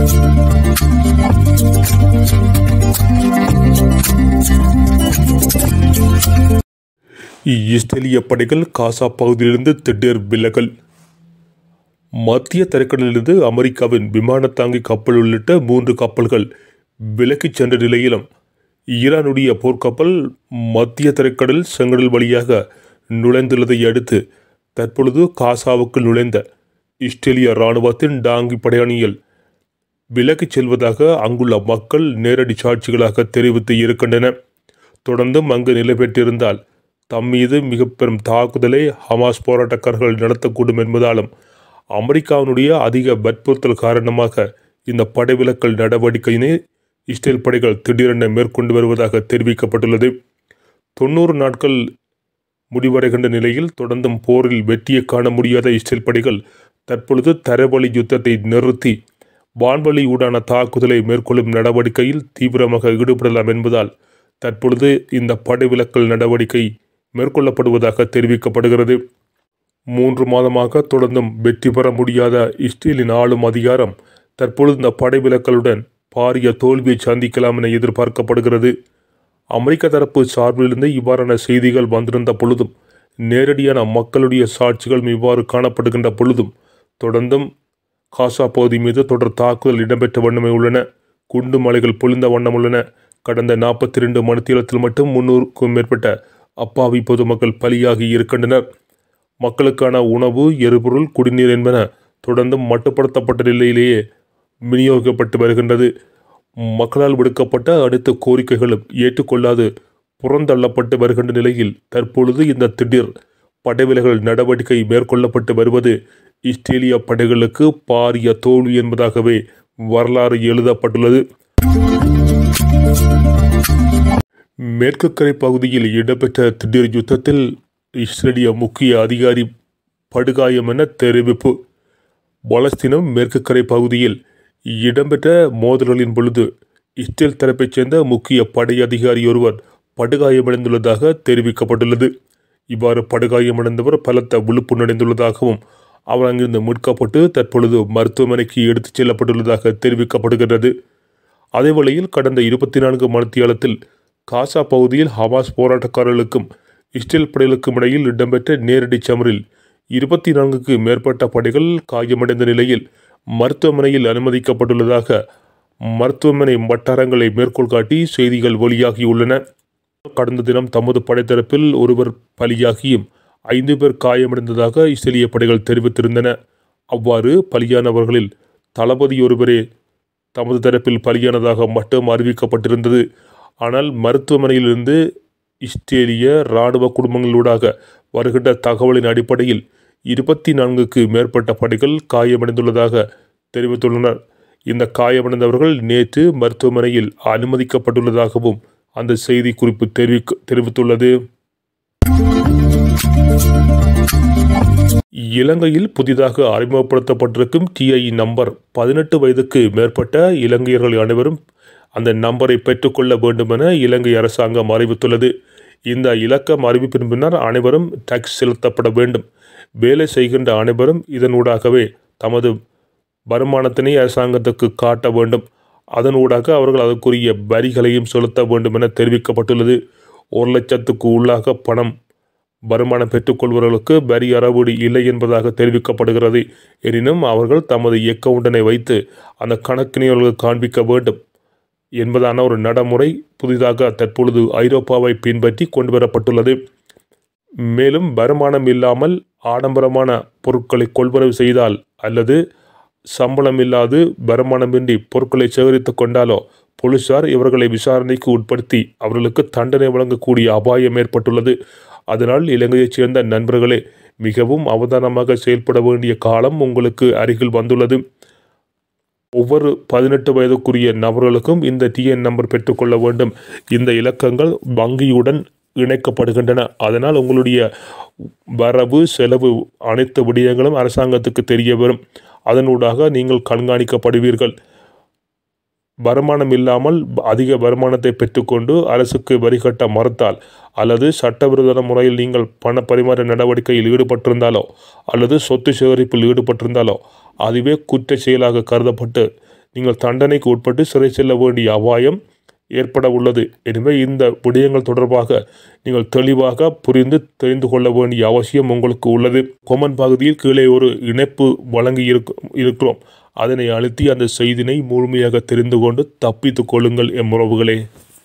இஸ்ரேலிய படைகள் காசா பகுதியிலிருந்து திடீர் விலகல் மத்திய தரைக்கடலிலிருந்து அமெரிக்காவின் விமானத்தாங்கி கப்பல் உள்ளிட்ட மூன்று கப்பல்கள் விலக்கிச் சென்ற நிலையிலும் ஈரானுடைய போர்க்கப்பல் மத்திய தரைக்கடல் செங்கடல் வழியாக நுழைந்துள்ளதை அடுத்து தற்பொழுது காசாவுக்கு நுழைந்த இஸ்ரேலிய இராணுவத்தின் டாங்கி படையணியில் விலகிச் செல்வதாக அங்குள்ள மக்கள் நேரடி சாட்சிகளாக தெரிவித்து இருக்கின்றன தொடர்ந்தும் அங்கு நிலை பெற்றிருந்தால் தம் மீது மிக பெரும் தாக்குதலை ஹமாஸ் போராட்டக்காரர்கள் நடத்தக்கூடும் என்பதாலும் அமெரிக்காவினுடைய அதிக வற்புறுத்தல் காரணமாக இந்த படைவிலக்கல் நடவடிக்கையினை இஸ்ரேல் படைகள் திடீரென மேற்கொண்டு வருவதாக தெரிவிக்கப்பட்டுள்ளது தொண்ணூறு நாட்கள் முடிவடைகின்ற நிலையில் தொடர்ந்தும் போரில் வெற்றியை காண முடியாத இஸ்ரேல் படைகள் தற்பொழுது தரவழி யுத்தத்தை நிறுத்தி வான்வழி ஊடான தாக்குதலை மேற்கொள்ளும் நடவடிக்கையில் தீவிரமாக ஈடுபடலாம் என்பதால் தற்பொழுது இந்த படைவிலக்கல் நடவடிக்கை மேற்கொள்ளப்படுவதாக தெரிவிக்கப்படுகிறது மூன்று மாதமாக தொடர்ந்தும் வெற்றி பெற முடியாத இஸ்ரேலின் ஆளும் அதிகாரம் தற்பொழுது இந்த படைவிலக்கலுடன் பாரிய தோல்வியை சந்திக்கலாம் என எதிர்பார்க்கப்படுகிறது அமெரிக்க தரப்பு சார்பிலிருந்து இவ்வாறான செய்திகள் வந்திருந்த பொழுதும் நேரடியான மக்களுடைய சாட்சிகள் இவ்வாறு காணப்படுகின்ற பொழுதும் தொடர்ந்தும் காசா பகுதி மீது தொடர் தாக்குதல் இடம்பெற்ற வண்ணமே உள்ளன குண்டு மலைகள் பொழிந்த வண்ணம் உள்ளன கடந்த நாற்பத்தி ரெண்டு மணித்தீரத்தில் மட்டும் முன்னூறுக்கும் மேற்பட்ட அப்பாவி பொதுமக்கள் பலியாகி இருக்கின்றனர் மக்களுக்கான உணவு எரிபொருள் குடிநீர் என்பன தொடர்ந்தும் மட்டுப்படுத்தப்பட்ட நிலையிலேயே விநியோகிக்கப்பட்டு வருகின்றது மக்களால் விடுக்கப்பட்ட அனைத்து கோரிக்கைகளும் ஏற்றுக்கொள்ளாது புறந்தள்ளப்பட்டு வருகின்ற நிலையில் தற்பொழுது இந்த திடீர் படைவிலகல் நடவடிக்கை மேற்கொள்ளப்பட்டு வருவது இஸ்ரேலிய படைகளுக்கு பாரிய தோல்வி என்பதாகவே வரலாறு எழுதப்பட்டுள்ளது மேற்கு கரை பகுதியில் இடம்பெற்ற திடீர் யுத்தத்தில் இஸ்ரேலிய முக்கிய அதிகாரி படுகாயம் என தெரிவிப்பு பாலஸ்தீனம் மேற்கு கரை பகுதியில் இடம்பெற்ற மோதல்களின் பொழுது இஸ்ரேல் தரப்பைச் சேர்ந்த முக்கிய படை அதிகாரி ஒருவர் படுகாயமடைந்துள்ளதாக தெரிவிக்கப்பட்டுள்ளது இவ்வாறு படுகாயமடைந்தவர் பலத்த விழுப்புணடைந்துள்ளதாகவும் அவர் அங்கிருந்து மீட்கப்பட்டு தற்பொழுது மருத்துவமனைக்கு எடுத்துச் செல்லப்பட்டுள்ளதாக தெரிவிக்கப்படுகிறது அதேவேளையில் கடந்த இருபத்தி நான்கு மணித்தியாலத்தில் காசா பகுதியில் ஹமாஸ் போராட்டக்காரர்களுக்கும் இஸ்ரேல் படைகளுக்கும் இடையில் இடம்பெற்ற நேரடி சமரில் இருபத்தி நான்குக்கு மேற்பட்ட படைகள் காயமடைந்த நிலையில் மருத்துவமனையில் அனுமதிக்கப்பட்டுள்ளதாக மருத்துவமனை வட்டாரங்களை மேற்கோள் காட்டி செய்திகள் வெளியாகியுள்ளன கடந்த தினம் தமது படைத்தரப்பில் ஒருவர் பலியாகியும் ஐந்து பேர் காயமடைந்ததாக இஸ்ரேலிய படைகள் தெரிவித்திருந்தன அவ்வாறு பலியானவர்களில் தளபதி ஒருவரே தமது தரப்பில் பலியானதாக மட்டும் அறிவிக்கப்பட்டிருந்தது ஆனால் மருத்துவமனையிலிருந்து இஸ்ரேலிய இராணுவ குடும்பங்களூடாக வருகின்ற தகவலின் அடிப்படையில் இருபத்தி நான்குக்கு மேற்பட்ட படைகள் காயமடைந்துள்ளதாக தெரிவித்துள்ளனர் இந்த காயமடைந்தவர்கள் நேற்று மருத்துவமனையில் அனுமதிக்கப்பட்டுள்ளதாகவும் அந்த செய்தி குறிப்பு தெரிவிக்க தெரிவித்துள்ளது இலங்கையில் புதிதாக அறிமுகப்படுத்தப்பட்டிருக்கும் டிஐ நம்பர் பதினெட்டு வயதுக்கு மேற்பட்ட இலங்கையர்கள் அனைவரும் அந்த நம்பரை பெற்றுக்கொள்ள வேண்டும் என இலங்கை அரசாங்கம் அறிவித்துள்ளது இந்த இலக்கம் அறிவிப்பின் பின்னர் அனைவரும் டாக்ஸ் செலுத்தப்பட வேண்டும் வேலை செய்கின்ற அனைவரும் இதனூடாகவே தமது வருமானத்தினை அரசாங்கத்துக்கு காட்ட வேண்டும் அதனூடாக அவர்கள் அதற்குரிய வரிகளையும் செலுத்த வேண்டும் என தெரிவிக்கப்பட்டுள்ளது ஒரு லட்சத்துக்கு உள்ளாக பணம் வருமானம் பெற்றுக்கொள்பவர்களுக்கு வரி அறவீடு இல்லை என்பதாக தெரிவிக்கப்படுகிறது எனினும் அவர்கள் தமது அக்கவுண்டனை வைத்து அந்த கணக்கினை அவர்கள் காண்பிக்க வேண்டும் என்பதான ஒரு நடைமுறை புதிதாக தற்பொழுது ஐரோப்பாவை பின்பற்றி கொண்டு வரப்பட்டுள்ளது மேலும் வருமானம் இல்லாமல் ஆடம்பரமான பொருட்களை கொள்வனவு செய்தால் அல்லது சம்பளம் இல்லாது வருமானமின்றி பொருட்களை சேகரித்து கொண்டாலோ போலீசார் இவர்களை விசாரணைக்கு உட்படுத்தி அவர்களுக்கு தண்டனை வழங்கக்கூடிய அபாயம் ஏற்பட்டுள்ளது அதனால் இலங்கையைச் சேர்ந்த நண்பர்களே மிகவும் அவதானமாக செயல்பட வேண்டிய காலம் உங்களுக்கு அருகில் வந்துள்ளது ஒவ்வொரு பதினெட்டு வயதுக்குரிய நபர்களுக்கும் இந்த டிஎன் நம்பர் பெற்றுக்கொள்ள வேண்டும் இந்த இலக்கங்கள் வங்கியுடன் இணைக்கப்படுகின்றன அதனால் உங்களுடைய வரவு செலவு அனைத்து விடயங்களும் அரசாங்கத்துக்கு தெரிய வரும் அதனூடாக நீங்கள் கண்காணிக்கப்படுவீர்கள் வருமானம் இல்லாமல் அதிக வருமானத்தை பெற்றுக்கொண்டு அரசுக்கு வரி கட்ட மறுத்தால் அல்லது சட்டவிரோத முறையில் நீங்கள் பண பரிமாற்ற நடவடிக்கையில் ஈடுபட்டிருந்தாலோ அல்லது சொத்து சேகரிப்பில் ஈடுபட்டிருந்தாலோ அதுவே குற்ற செயலாக கருதப்பட்டு நீங்கள் தண்டனைக்கு உட்பட்டு சிறை செல்ல வேண்டிய அபாயம் ஏற்பட உள்ளது எனவே இந்த விடயங்கள் தொடர்பாக நீங்கள் தெளிவாக புரிந்து தெரிந்து கொள்ள வேண்டிய அவசியம் உங்களுக்கு உள்ளது கொமன் பகுதியில் கீழே ஒரு இணைப்பு வழங்கி இருக்க இருக்கிறோம் அதனை அழுத்தி அந்த செய்தினை முழுமையாக தெரிந்து கொண்டு தப்பித்துக் கொள்ளுங்கள் எம் உறவுகளே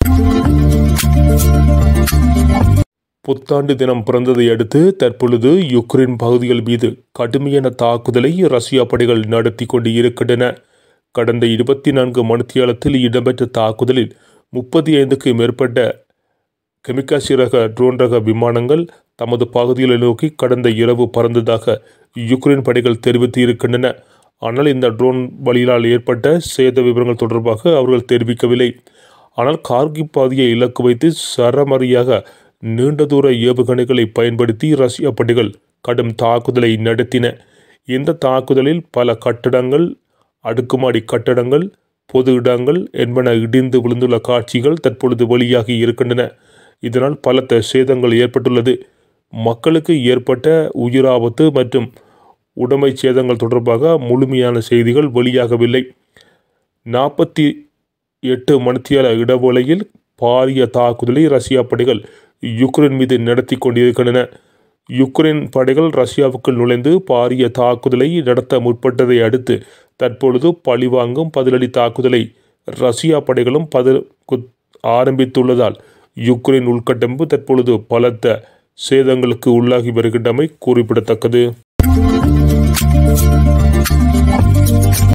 புத்தாண்டு தினம் பிறந்ததை அடுத்து தற்பொழுது யுக்ரைன் பகுதிகள் மீது கடுமையான தாக்குதலை ரஷ்யா படைகள் நடத்தி கொண்டு இருக்கின்றன கடந்த இருபத்தி நான்கு மணித்தியாலத்தில் இடம்பெற்ற தாக்குதலில் முப்பத்தி ஐந்துக்கு மேற்பட்ட கெமிகாசி ரக ட்ரோன் ரக விமானங்கள் தமது பகுதிகளை நோக்கி கடந்த இரவு பறந்ததாக யுக்ரைன் படைகள் தெரிவித்து இருக்கின்றன ஆனால் இந்த ட்ரோன் வழியினால் ஏற்பட்ட சேத விவரங்கள் தொடர்பாக அவர்கள் தெரிவிக்கவில்லை ஆனால் கார்கி பாதையை இலக்கு வைத்து சரமரியாக நீண்ட தூர ஏவுகணைகளை பயன்படுத்தி ரஷ்ய படைகள் கடும் தாக்குதலை நடத்தின இந்த தாக்குதலில் பல கட்டடங்கள் அடுக்குமாடி கட்டடங்கள் பொது இடங்கள் என்பன இடிந்து விழுந்துள்ள காட்சிகள் தற்பொழுது வெளியாகி இருக்கின்றன இதனால் பலத்த சேதங்கள் ஏற்பட்டுள்ளது மக்களுக்கு ஏற்பட்ட உயிராபத்து மற்றும் உடைமை சேதங்கள் தொடர்பாக முழுமையான செய்திகள் வெளியாகவில்லை நாற்பத்தி எட்டு மணித்தியால இடைவேளையில் பாரிய தாக்குதலை ரஷ்யா படைகள் யுக்ரைன் மீது நடத்தி கொண்டிருக்கின்றன யுக்ரைன் படைகள் ரஷ்யாவுக்குள் நுழைந்து பாரிய தாக்குதலை நடத்த முற்பட்டதை அடுத்து தற்பொழுது பழிவாங்கும் பதிலடி தாக்குதலை ரஷ்யா படைகளும் பதில் ஆரம்பித்துள்ளதால் யுக்ரைன் உள்கட்டமைப்பு தற்பொழுது பலத்த சேதங்களுக்கு உள்ளாகி வருகின்றமை குறிப்பிடத்தக்கது